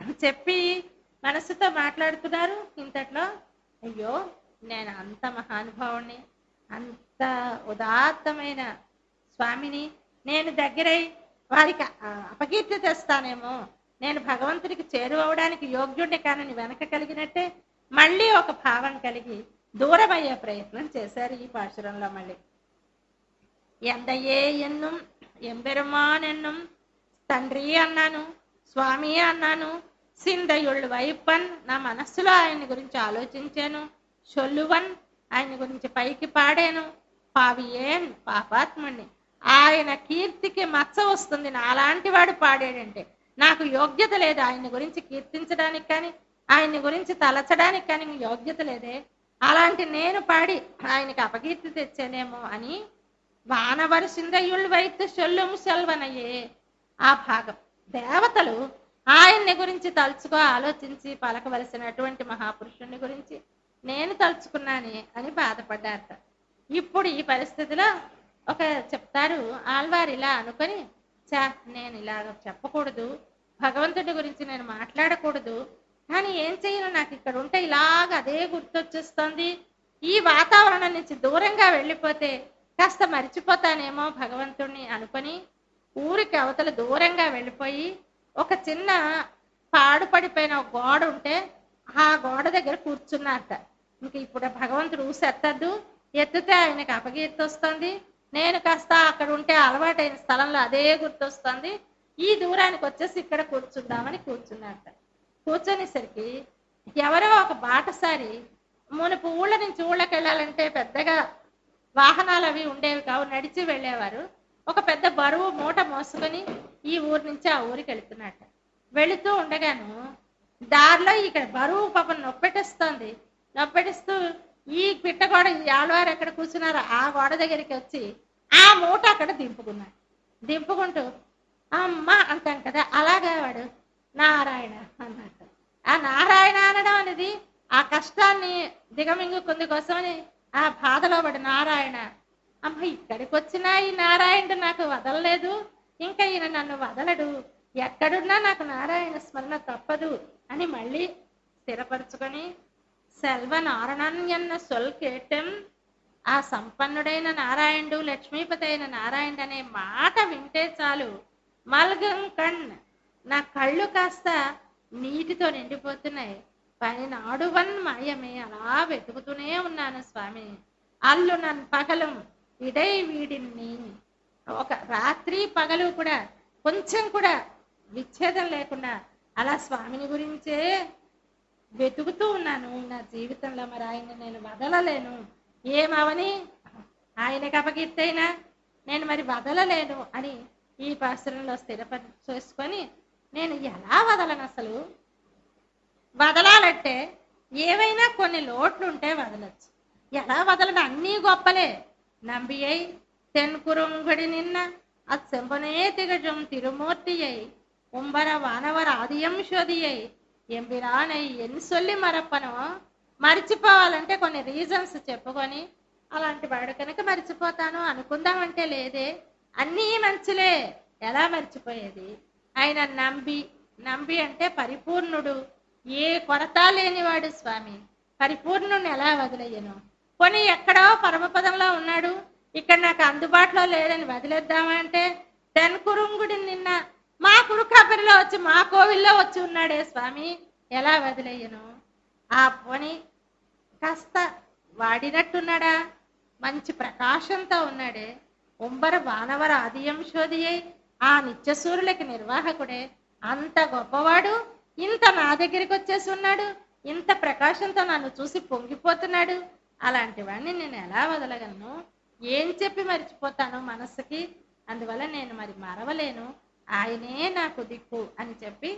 చెప్పి మనసుతో మాట్లాడుతున్నారు ఇంతట్లో అయ్యో నేను అంత మహానుభావుణ్ణి అంత ఉదాత్తమైన స్వామిని నేను దగ్గరై వారికి ఆ, అపకీర్తి తెస్తానేమో నేను భగవంతుడికి చేరువవడానికి యోగ్యుడిని కానని వెనక కలిగినట్టే మళ్ళీ ఒక భావం కలిగి దూరమయ్యే ప్రయత్నం చేశారు ఈ పాశురంలో మళ్ళీ ఎందయే ఎన్నుం ఎంబెరుమాన్ ఎన్నుం తండ్రి అన్నాను స్వామి అన్నాను సిందయుళ్ళు వైపన్ నా మనస్సులో ఆయన గురించి ఆలోచించాను సొల్లువన్ ఆయన గురించి పైకి పాడాను పావియేన్ పాపాత్ముణ్ణి ఆయన కీర్తికి మచ్చ వస్తుంది నాలాంటి వాడు పాడాడంటే నాకు యోగ్యత లేదు ఆయన గురించి కీర్తించడానికి కానీ ఆయన గురించి తలచడానికి కానీ యోగ్యత లేదే అలాంటి నేను పాడి ఆయనకి అపకీర్తి తెచ్చానేమో అని వానవరు సిందయుళ్ళు వైపు సొల్లుం సెల్వనయ్యే ఆ భాగం దేవతలు ఆయన్ని గురించి తలుచుకో ఆలోచించి పలకవలసినటువంటి మహాపురుషుని గురించి నేను తలుచుకున్నానే అని బాధపడ్డారట ఇప్పుడు ఈ పరిస్థితిలో ఒక చెప్తారు ఆల్వారు ఇలా అనుకొని చా నేను ఇలా చెప్పకూడదు భగవంతుడి గురించి నేను మాట్లాడకూడదు కానీ ఏం చేయను నాకు ఇక్కడ ఉంటే ఇలాగ అదే గుర్తొచ్చేస్తుంది ఈ వాతావరణం నుంచి దూరంగా వెళ్ళిపోతే కాస్త మర్చిపోతానేమో భగవంతుణ్ణి అనుకొని ఊరికి అవతల దూరంగా వెళ్ళిపోయి ఒక చిన్న పాడుపడిపోయిన ఒక గోడ ఉంటే ఆ గోడ దగ్గర కూర్చున్నారట ఇంక ఇప్పుడు భగవంతుడు ఊసి ఎత్తద్దు ఎత్తితే ఆయనకి అపకీర్తి వస్తుంది నేను కాస్త అక్కడ ఉంటే అలవాటైన స్థలంలో అదే గుర్తొస్తుంది ఈ దూరానికి వచ్చేసి ఇక్కడ కూర్చుందామని కూర్చున్నారట కూర్చొనేసరికి ఎవరో ఒక బాటసారి మునుపు ఊళ్ళ నుంచి ఊళ్ళకి వెళ్ళాలంటే పెద్దగా వాహనాలు అవి ఉండేవి కావు నడిచి వెళ్ళేవారు ఒక పెద్ద బరువు మూట మోసుకొని ఈ ఊరు నుంచి ఆ ఊరికి వెళుతున్నట్ట వెళుతూ ఉండగాను దారిలో ఇక్కడ బరువు పాపం నొప్పెట్టేస్తోంది నొప్పెటిస్తూ ఈ పిట్ట గోడ ఈ ఆడవారు ఎక్కడ కూర్చున్నారో ఆ గోడ దగ్గరికి వచ్చి ఆ మూట అక్కడ దింపుకున్నాడు దింపుకుంటూ అమ్మ అంటాం కదా అలాగే వాడు నారాయణ అన్నట్టు ఆ నారాయణ అనడం అనేది ఆ కష్టాన్ని దిగమింగుకుంది కోసమని ఆ బాధలో పడి నారాయణ అమ్మ ఇక్కడికి వచ్చినా ఈ నారాయణుడు నాకు వదలలేదు ఇంకా ఈయన నన్ను వదలడు ఎక్కడున్నా నాకు నారాయణ స్మరణ తప్పదు అని మళ్ళీ స్థిరపరచుకొని సెల్వ నారణన్యన్న సొల్ కేటం ఆ సంపన్నుడైన నారాయణుడు లక్ష్మీపతి అయిన నారాయణుడు అనే మాట వింటే చాలు మల్గం కణ్ నా కళ్ళు కాస్త నీటితో నిండిపోతున్నాయి పైన ఆడువన్ మాయమే అలా వెతుకుతూనే ఉన్నాను స్వామి అల్లు నన్ను పగలం ఇడై వీడిని ఒక రాత్రి పగలు కూడా కొంచెం కూడా విచ్ఛేదం లేకుండా అలా స్వామిని గురించే వెతుకుతూ ఉన్నాను నా జీవితంలో మరి ఆయన నేను వదలలేను ఏమవని ఆయనకి అపకీర్తైనా నేను మరి వదలలేను అని ఈ పాశ్రంలో స్థిరపరి చేసుకొని నేను ఎలా వదలను అసలు వదలాలంటే ఏవైనా కొన్ని లోట్లు ఉంటే వదలచ్చు ఎలా వదలను అన్నీ గొప్పలే నంబియై తెన్కురుంగుడి నిన్న అచ్చంపనే తిగజం తిరుమూర్తియై ఉంబర వానవర ఆదియం శోధియై ఎంబిరానై ఎన్ని సొల్లి మరప్పను మర్చిపోవాలంటే కొన్ని రీజన్స్ చెప్పుకొని అలాంటి వాడు కనుక మర్చిపోతాను అనుకుందామంటే లేదే అన్నీ మంచులే ఎలా మర్చిపోయేది ఆయన నంబి నంబి అంటే పరిపూర్ణుడు ఏ కొరత లేనివాడు స్వామి పరిపూర్ణుని ఎలా వదిలేయను కొని ఎక్కడో పరమపదంలో ఉన్నాడు ఇక్కడ నాకు అందుబాటులో లేదని వదిలేద్దామా అంటే తెన్కురుంగుడి నిన్న మా కురుకాపరిలో వచ్చి మా కోవిల్లో వచ్చి ఉన్నాడే స్వామి ఎలా వదిలేయను ఆ పోని కాస్త వాడినట్టున్నాడా మంచి ప్రకాశంతో ఉన్నాడే ఉంబర వానవర ఆదియం శోధియై ఆ నిత్యసూరులకి నిర్వాహకుడే అంత గొప్పవాడు ఇంత నా దగ్గరికి వచ్చేసి ఉన్నాడు ఇంత ప్రకాశంతో నన్ను చూసి పొంగిపోతున్నాడు అలాంటి వాడిని నేను ఎలా వదలగలను ఏం చెప్పి మర్చిపోతాను మనస్సుకి అందువల్ల నేను మరి మరవలేను ఆయనే నాకు దిక్కు అని చెప్పి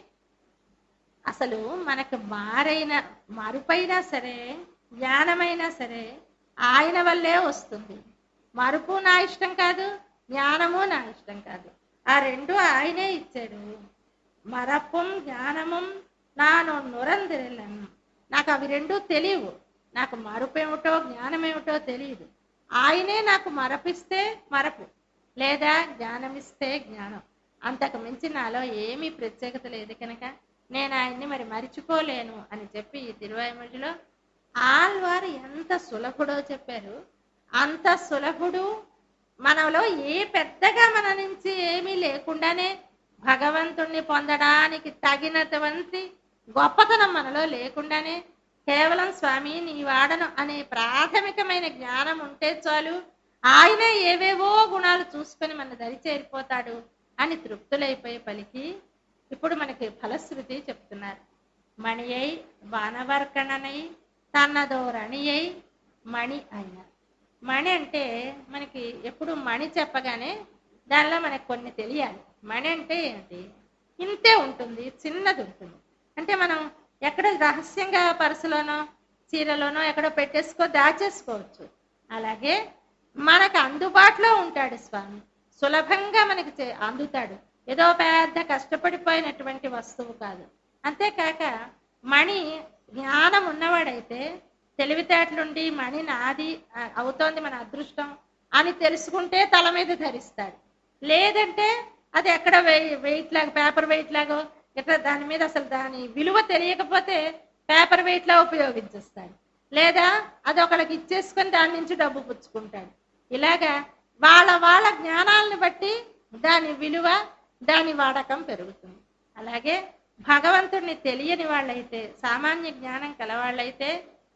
అసలు మనకు మారైన మరుపైనా సరే జ్ఞానమైనా సరే ఆయన వల్లే వస్తుంది మరుపు నా ఇష్టం కాదు జ్ఞానము నా ఇష్టం కాదు ఆ రెండు ఆయనే ఇచ్చాడు మరపుం జ్ఞానముం నాను నురందిరలం నాకు అవి రెండు తెలియవు నాకు మరుపు ఏమిటో జ్ఞానం ఏమిటో తెలియదు ఆయనే నాకు మరపిస్తే మరపు లేదా జ్ఞానం ఇస్తే జ్ఞానం అంతకు మించి నాలో ఏమీ ప్రత్యేకత లేదు కనుక నేను ఆయన్ని మరి మరిచిపోలేను అని చెప్పి ఈ తిరువాయిమొழிలో ఆళ్వారు ఎంత సులభుడో చెప్పారు అంత సులభుడు మనలో ఏ పెద్దగా మన నుంచి ఏమీ లేకుండానే భగవంతుణ్ణి పొందడానికి తగినటువంటి గొప్పతనం మనలో లేకుండానే కేవలం స్వామి నీ వాడను అనే ప్రాథమికమైన జ్ఞానం ఉంటే చాలు ఆయనే ఏవేవో గుణాలు చూసుకొని మన దరి చేరిపోతాడు అని తృప్తులైపోయి పలికి ఇప్పుడు మనకి ఫలశ్రుతి చెప్తున్నారు మణి అయి వానవర్కణనై తన్నదోరణి అయి మణి అయిన మణి అంటే మనకి ఎప్పుడు మణి చెప్పగానే దానిలో మనకు కొన్ని తెలియాలి మణి అంటే ఏంటి ఇంతే ఉంటుంది చిన్నది ఉంటుంది అంటే మనం ఎక్కడ రహస్యంగా పర్సులోనో చీరలోనో ఎక్కడో పెట్టేసుకో దాచేసుకోవచ్చు అలాగే మనకు అందుబాటులో ఉంటాడు స్వామి సులభంగా మనకి చే- అందుతాడు ఏదో పెద్ద కష్టపడిపోయినటువంటి వస్తువు కాదు అంతేకాక మణి జ్ఞానం ఉన్నవాడైతే తెలివితేటలుండి మణి నాది ఆ, అవుతోంది మన అదృష్టం అని తెలుసుకుంటే తల మీద ధరిస్తాడు లేదంటే అది ఎక్కడ వెయిట్ లాగా పేపర్ వెయిట్ లాగో ఇట్లా దాని మీద అసలు దాని విలువ తెలియకపోతే పేపర్ వెయిట్ లా ఉపయోగించేస్తాడు లేదా అది ఒకళ్ళకి ఇచ్చేసుకొని దాని నుంచి డబ్బు పుచ్చుకుంటాడు ఇలాగా వాళ్ళ వాళ్ళ జ్ఞానాలను బట్టి దాని విలువ దాని వాడకం పెరుగుతుంది అలాగే భగవంతుడిని తెలియని వాళ్ళైతే సామాన్య జ్ఞానం కలవాళ్ళైతే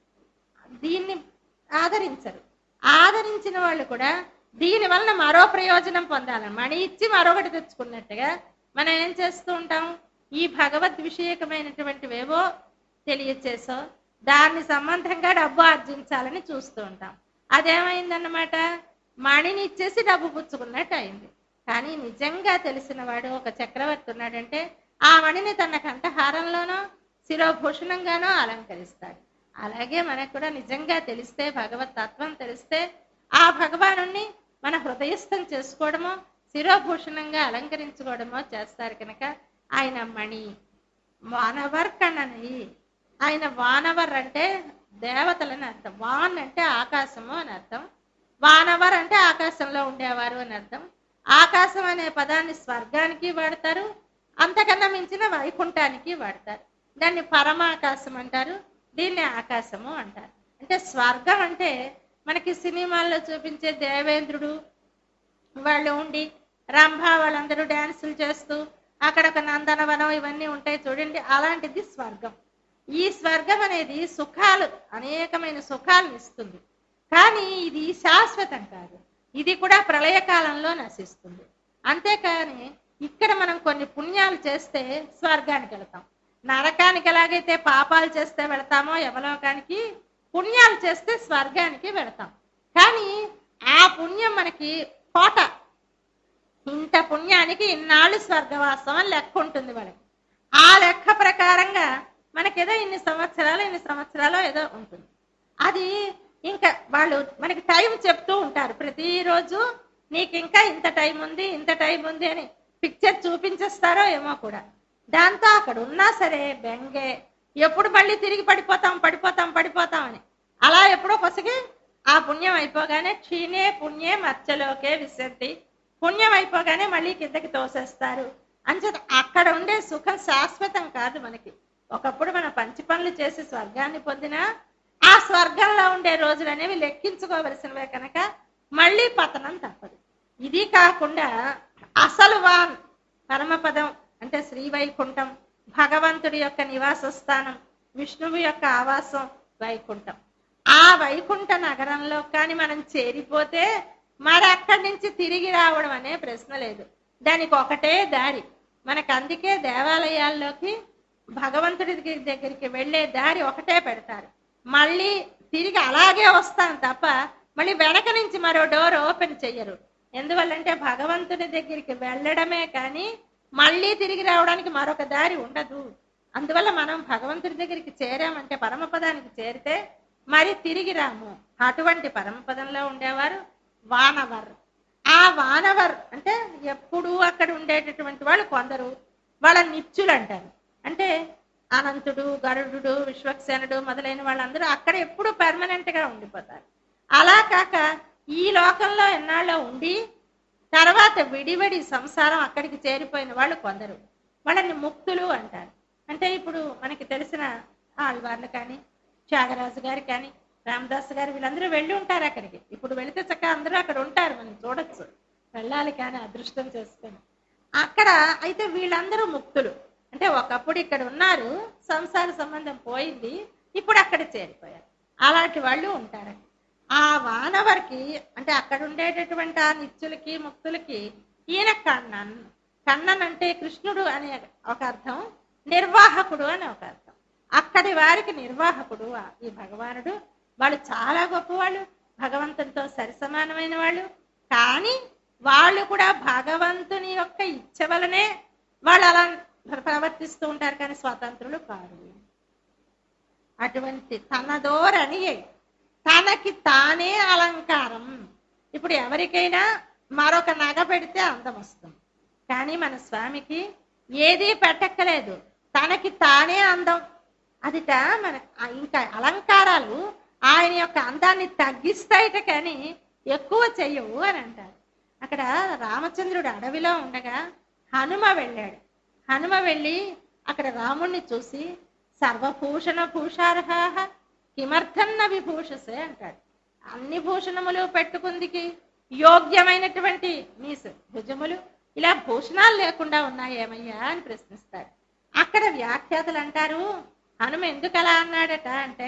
దీన్ని ఆదరించరు ఆదరించిన వాళ్ళు కూడా దీని వలన మరో ప్రయోజనం పొందాలని మణి ఇచ్చి మరొకటి తెచ్చుకున్నట్టుగా మనం ఏం చేస్తూ ఉంటాం ఈ భగవద్ విషయకమైనటువంటివేవో తెలియచేసో దాన్ని సంబంధంగా డబ్బు ఆర్జించాలని చూస్తూ ఉంటాం అదేమైందన్నమాట మణిని ఇచ్చేసి డబ్బు పుచ్చుకున్నట్టు అయింది కానీ నిజంగా తెలిసిన వాడు ఒక చక్రవర్తి ఉన్నాడంటే ఆ మణిని తన కంఠహారంలోనో శిరోభూషణంగానో అలంకరిస్తాడు అలాగే మనకు కూడా నిజంగా తెలిస్తే భగవత్ తత్వం తెలిస్తే ఆ భగవాను మన హృదయస్థం చేసుకోవడమో శిరోభూషణంగా అలంకరించుకోవడమో చేస్తారు కనుక ఆయన మణి వానవర్ కన్నని ఆయన వానవర్ అంటే దేవతలని అర్థం వాన్ అంటే ఆకాశము అని అర్థం వానవర్ అంటే ఆకాశంలో ఉండేవారు అని అర్థం ఆకాశం అనే పదాన్ని స్వర్గానికి వాడతారు అంతకన్నా మించిన వైకుంఠానికి వాడతారు దాన్ని పరమాకాశం అంటారు దీన్ని ఆకాశము అంటారు అంటే స్వర్గం అంటే మనకి సినిమాల్లో చూపించే దేవేంద్రుడు వాళ్ళు ఉండి రంభ వాళ్ళందరూ డ్యాన్సులు చేస్తూ అక్కడ ఒక నందనవనం ఇవన్నీ ఉంటాయి చూడండి అలాంటిది స్వర్గం ఈ స్వర్గం అనేది సుఖాలు అనేకమైన సుఖాలను ఇస్తుంది కానీ ఇది శాశ్వతం కాదు ఇది కూడా ప్రళయకాలంలో నశిస్తుంది అంతేకాని ఇక్కడ మనం కొన్ని పుణ్యాలు చేస్తే స్వర్గానికి వెళతాం నరకానికి ఎలాగైతే పాపాలు చేస్తే వెళతామో యమలోకానికి పుణ్యాలు చేస్తే స్వర్గానికి వెళతాం కానీ ఆ పుణ్యం మనకి కోట ఇంత పుణ్యానికి ఇన్నాళ్ళు స్వర్గవాసం అని లెక్క ఉంటుంది వాళ్ళకి ఆ లెక్క ప్రకారంగా మనకేదో ఇన్ని సంవత్సరాలు ఇన్ని సంవత్సరాలు ఏదో ఉంటుంది అది ఇంకా వాళ్ళు మనకి టైం చెప్తూ ఉంటారు ప్రతిరోజు నీకు ఇంకా ఇంత టైం ఉంది ఇంత టైం ఉంది అని పిక్చర్ చూపించేస్తారో ఏమో కూడా దాంతో అక్కడ ఉన్నా సరే బెంగే ఎప్పుడు మళ్ళీ తిరిగి పడిపోతాం పడిపోతాం పడిపోతాం అని అలా ఎప్పుడో కొసగి ఆ పుణ్యం అయిపోగానే క్షీణే పుణ్యే మచ్చలోకే విశంతి పుణ్యం అయిపోగానే మళ్ళీ కిందకి తోసేస్తారు అంచేత అక్కడ ఉండే సుఖం శాశ్వతం కాదు మనకి ఒకప్పుడు మన పంచి పనులు చేసి స్వర్గాన్ని పొందినా ఆ స్వర్గంలో ఉండే రోజులు అనేవి లెక్కించుకోవలసినవే కనుక మళ్ళీ పతనం తప్పదు ఇది కాకుండా అసలు వాన్ పరమపదం అంటే శ్రీ వైకుంఠం భగవంతుడి యొక్క నివాస స్థానం విష్ణువు యొక్క ఆవాసం వైకుంఠం ఆ వైకుంఠ నగరంలో కానీ మనం చేరిపోతే మరి అక్కడి నుంచి తిరిగి రావడం అనే ప్రశ్న లేదు దానికి ఒకటే దారి మనకు అందుకే దేవాలయాల్లోకి భగవంతుడి దగ్గర- దగ్గరికి వెళ్ళే దారి ఒకటే పెడతారు మళ్ళీ తిరిగి అలాగే వస్తాం తప్ప మళ్ళీ వెనక నుంచి మరో డోర్ ఓపెన్ చెయ్యరు ఎందువల్లంటే భగవంతుడి దగ్గరికి వెళ్ళడమే కానీ మళ్ళీ తిరిగి రావడానికి మరొక దారి ఉండదు అందువల్ల మనం భగవంతుడి దగ్గరికి చేరామంటే పరమపదానికి చేరితే మరి తిరిగి రాము అటువంటి పరమపదంలో ఉండేవారు వానవర్ ఆ వానవర్ అంటే ఎప్పుడూ అక్కడ ఉండేటటువంటి వాళ్ళు కొందరు వాళ్ళ నిత్యులు అంటారు అంటే అనంతుడు గరుడు విశ్వక్సేనుడు మొదలైన వాళ్ళందరూ అక్కడ ఎప్పుడు పర్మనెంట్ గా ఉండిపోతారు అలా కాక ఈ లోకంలో ఎన్నాళ్ళో ఉండి తర్వాత విడివడి సంసారం అక్కడికి చేరిపోయిన వాళ్ళు కొందరు వాళ్ళని ముక్తులు అంటారు అంటే ఇప్పుడు మనకి తెలిసిన ఆళ్వార్లు కానీ త్యాగరాజు గారు కానీ రామదాస్ గారు వీళ్ళందరూ వెళ్ళి ఉంటారు అక్కడికి ఇప్పుడు వెళితే చక్కగా అందరూ అక్కడ ఉంటారు మనం చూడొచ్చు వెళ్ళాలి కానీ అదృష్టం చేసుకొని అక్కడ అయితే వీళ్ళందరూ ముక్తులు అంటే ఒకప్పుడు ఇక్కడ ఉన్నారు సంసార సంబంధం పోయింది ఇప్పుడు అక్కడ చేరిపోయారు అలాంటి వాళ్ళు ఉంటారు ఆ వానవర్కి అంటే అక్కడ ఉండేటటువంటి ఆ నిత్యులకి ముక్తులకి ఈయన కണ്ണన్ కണ്ണన్ అంటే కృష్ణుడు అనే ఒక అర్థం నిర్వాహకుడు అని ఒక అర్థం అక్కడి వారికి నిర్వాహకుడు ఆ- ఈ భగవానుడు వాళ్ళు చాలా గొప్పవాళ్ళు భగవంతునితో సరిసమానమైన వాళ్ళు కానీ వాళ్ళు కూడా భగవంతుని యొక్క ఇచ్చ వలనే వాళ్ళు అలా ప్రవర్తిస్తూ ఉంటారు కానీ స్వతంత్రులు కాదు అటువంటి తనదోరని తనకి తానే అలంకారం ఇప్పుడు ఎవరికైనా మరొక నగ పెడితే అందం వస్తుంది కానీ మన స్వామికి ఏదీ పెట్టక్కలేదు తనకి తానే అందం అదిట మన ఆ ఇంకా అలంకారాలు ఆయన యొక్క అందాన్ని తగ్గిస్తాయిట కానీ ఎక్కువ చెయ్యవు అని అంటారు అక్కడ రామచంద్రుడు అడవిలో ఉండగా హనుమ వెళ్ళాడు హనుమ వెళ్ళి అక్కడ రాముణ్ణి చూసి సర్వభూషణ భూషార్హ కిమర్థన్న విభూషసే అంటాడు అన్ని భూషణములు పెట్టుకుందికి యోగ్యమైనటువంటి మీ స- భుజములు ఇలా భూషణాలు లేకుండా ఉన్నాయేమయ్యా అని ప్రశ్నిస్తాడు అక్కడ వ్యాఖ్యాతలు అంటారు హనుమ ఎందుకు అలా అన్నాడట అంటే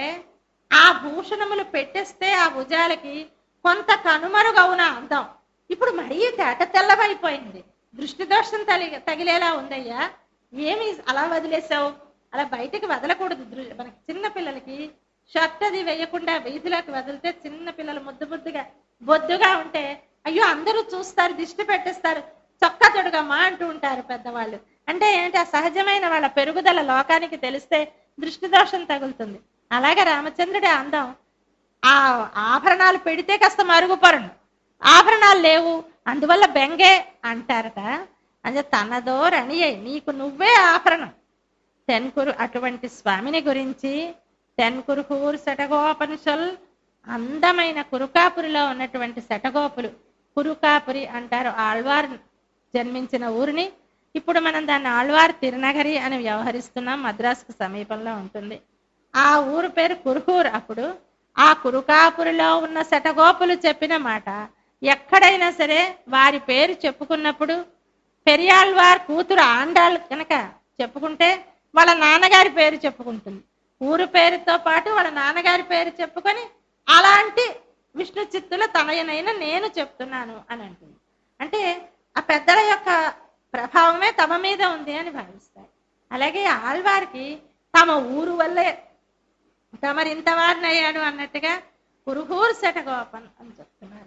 ఆ భూషణములు పెట్టేస్తే ఆ భుజాలకి కొంత కనుమరుగవున అందం ఇప్పుడు మరీ తేట తెల్లవైపోయింది దృష్టి దోషం తగి తగిలేలా ఉందయ్యా ఏమి అలా వదిలేసావు అలా బయటికి వదలకూడదు దృ- మనకి చిన్న పిల్లలకి షర్ట్ అది వేయకుండా వీధిలోకి వదిలితే చిన్న పిల్లలు ముద్దు ముద్దుగా బొద్దుగా ఉంటే అయ్యో అందరూ చూస్తారు దిష్టి పెట్టేస్తారు చొక్కా తొడుగమ్మా అంటూ ఉంటారు పెద్దవాళ్ళు అంటే ఏంటి ఆ సహజమైన వాళ్ళ పెరుగుదల లోకానికి తెలిస్తే దృష్టి దోషం తగులుతుంది అలాగే రామచంద్రుడి అందం ఆ ఆభరణాలు పెడితే కాస్త మరుగుపరను ఆభరణాలు లేవు అందువల్ల బెంగే అంటారట అంటే తనదో రణియే నీకు నువ్వే ఆభరణం తెన్కురు అటువంటి స్వామిని గురించి తెన్కురుకూరు శటగోపనిషల్ అందమైన కురుకాపురిలో ఉన్నటువంటి శటగోపులు కురుకాపురి అంటారు ఆళ్వార్ జన్మించిన ఊరిని ఇప్పుడు మనం దాన్ని ఆళ్వార్ తిరునగరి అని వ్యవహరిస్తున్నాం మద్రాసుకు సమీపంలో ఉంటుంది ఆ ఊరు పేరు కురుకూరు అప్పుడు ఆ కురుకాపురిలో ఉన్న శటగోపులు చెప్పిన మాట ఎక్కడైనా సరే వారి పేరు చెప్పుకున్నప్పుడు పెరియాళ్వార్ కూతురు ఆండాள் కనుక చెప్పుకుంటే వాళ్ళ నాన్నగారి పేరు చెప్పుకుంటుంది ఊరు పేరుతో పాటు వాళ్ళ నాన్నగారి పేరు చెప్పుకొని అలాంటి విష్ణు చిత్తుల తనయనైన నేను చెప్తున్నాను అని అంటుంది అంటే ఆ పెద్దల యొక్క ప్రభావమే తమ మీద ఉంది అని భావిస్తారు అలాగే ఆళ్వారికి తమ ఊరు వల్లే తమరింత వారినయ్యాడు అన్నట్టుగా కురుహూరు శటగోపన్ అని చెప్తున్నారు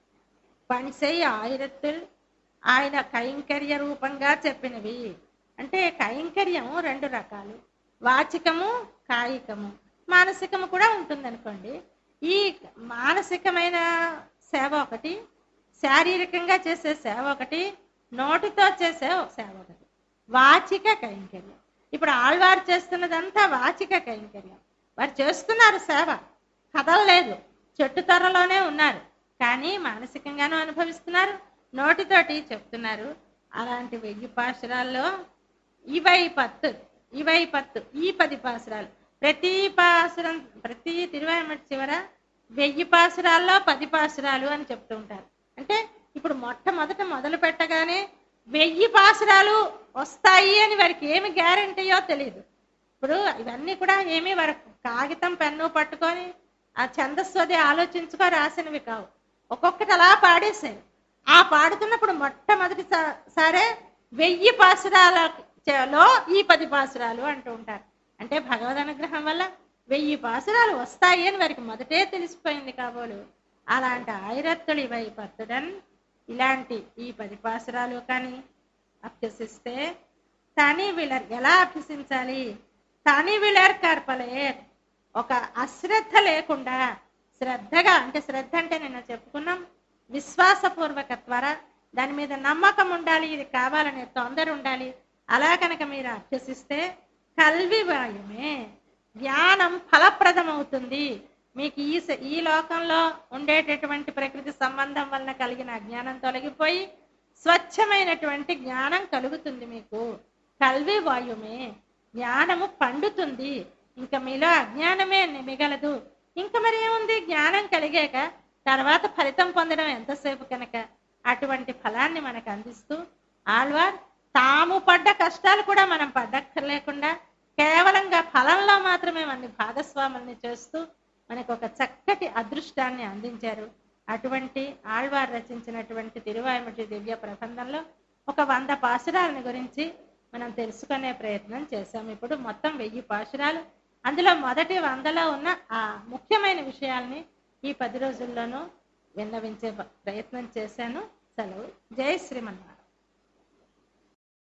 పనిసై ఆయిరత్తులు ఆయన కైంకర్య రూపంగా చెప్పినవి అంటే కైంకర్యం రెండు రకాలు వాచికము కాయికము మానసికము కూడా ఉంటుందనుకోండి ఈ మానసికమైన సేవ ఒకటి శారీరకంగా చేసే సేవ ఒకటి నోటితో చేసే ఒక సేవ ఒకటి వాచిక కైంకర్యం ఇప్పుడు ఆళ్వారు చేస్తున్నదంతా వాచిక కైంకర్యం వారు చేస్తున్నారు సేవ కదలలేదు చెట్టు తొర్రలోనే ఉన్నారు కానీ మానసికంగానూ అనుభవిస్తున్నారు నోటితోటి చెప్తున్నారు అలాంటి వెయ్యి పాశురాల్లో ఇవై పత్తు ఇవై పత్తు ఈ పది పాసురాలు ప్రతి పాసురం ప్రతి తిరువాయమటి చివర వెయ్యి పాసురాల్లో పది పాసురాలు అని చెప్తూ ఉంటారు అంటే ఇప్పుడు మొట్టమొదట మొదలు పెట్టగానే వెయ్యి పాసురాలు వస్తాయి అని వారికి ఏమి గ్యారంటీయో తెలియదు ఇప్పుడు ఇవన్నీ కూడా ఏమీ వారు కాగితం పెన్ను పట్టుకొని ఆ ఛందస్సు అది ఆలోచించుకో రాసినవి కావు ఒక్కొక్కటి అలా పాడేశారు ఆ పాడుతున్నప్పుడు మొట్టమొదటి సా- సరే వెయ్యి పాసురాలలో ఈ పది పాసురాలు అంటూ ఉంటారు అంటే భగవద్ అనుగ్రహం వల్ల వెయ్యి పాసురాలు వస్తాయి అని వారికి మొదటే తెలిసిపోయింది కాబోలు అలాంటి ఆయిరత్తులు ఇవై పత్తుడన్ ఇలాంటి ఈ పది పాసురాలు కానీ అభ్యసిస్తే తని వీళ్ళర్ ఎలా అభ్యసించాలి తని వీళ్ళర్ కర్పలేర్ ఒక అశ్రద్ధ లేకుండా శ్రద్ధగా అంటే శ్రద్ధ అంటే నిన్న చెప్పుకున్నాం విశ్వాసపూర్వక ద్వారా దాని మీద నమ్మకం ఉండాలి ఇది కావాలనే తొందర ఉండాలి అలా కనుక మీరు అభ్యసిస్తే కల్వి వాయుమే జ్ఞానం ఫలప్రదం అవుతుంది మీకు ఈ స- ఈ లోకంలో ఉండేటటువంటి ప్రకృతి సంబంధం వలన కలిగిన అజ్ఞానం తొలగిపోయి స్వచ్ఛమైనటువంటి జ్ఞానం కలుగుతుంది మీకు కల్వి వాయుమే జ్ఞానము పండుతుంది ఇంకా మీలో అజ్ఞానమే మిగలదు ఇంకా మరి ఏముంది జ్ఞానం కలిగాక తర్వాత ఫలితం పొందడం ఎంతసేపు కనుక అటువంటి ఫలాన్ని మనకు అందిస్తూ ఆళ్వార్ తాము పడ్డ కష్టాలు కూడా మనం పడ్డక్కర్లేకుండా కేవలంగా ఫలంలో మాత్రమే మన భాగస్వాముల్ని చేస్తూ మనకు ఒక చక్కటి అదృష్టాన్ని అందించారు అటువంటి ఆళ్వార్ రచించినటువంటి తిరువాయుమటి దివ్య ప్రబంధంలో ఒక వంద పాసురాలని గురించి మనం తెలుసుకునే ప్రయత్నం చేశాం ఇప్పుడు మొత్తం వెయ్యి పాసురాలు అందులో మొదటి వందలో ఉన్న ఆ ముఖ్యమైన విషయాల్ని ఈ పది రోజుల్లోనూ విన్నవించే ప్రయత్నం చేశాను సెలవు జై శ్రీమన్నారాయణ